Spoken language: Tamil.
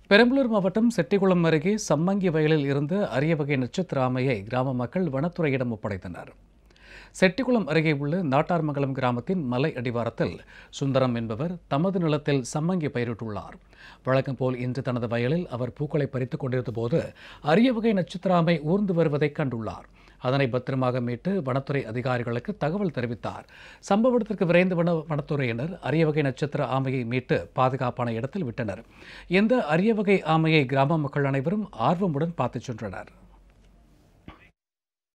பெரம்பலூர் மாவட்டம் செட்டிகுளம் அருகே சம்மங்கி வயலில் இருந்த அரிய வகை நட்சத்திர ஆமையை கிராம மக்கள் வனத்துறையிடம் ஒப்படைத்தனர் செட்டிகுளம் அருகே உள்ள நாட்டார்மங்கலம் கிராமத்தின் மலை அடிவாரத்தில் சுந்தரம் என்பவர் தமது நிலத்தில் சம்மங்கி பயிரிட்டுள்ளார் வழக்கம் போல் இன்று தனது வயலில் அவர் பூக்களை பறித்துக் கொண்டிருந்த போது அரிய வகை நட்சத்திர ஆமை ஊர்ந்து வருவதைக் கண்டுள்ளார் அதனை பத்திரமாக மீட்டு வனத்துறை அதிகாரிகளுக்கு தகவல் தெரிவித்தார் சம்பவ இடத்திற்கு விரைந்த வன வனத்துறையினர் அரிய வகை நட்சத்திர ஆமையை மீட்டு பாதுகாப்பான இடத்தில் விட்டனர் இந்த அரிய வகை ஆமையை கிராம மக்கள் அனைவரும் ஆர்வமுடன் பார்த்துச் சென்றனர்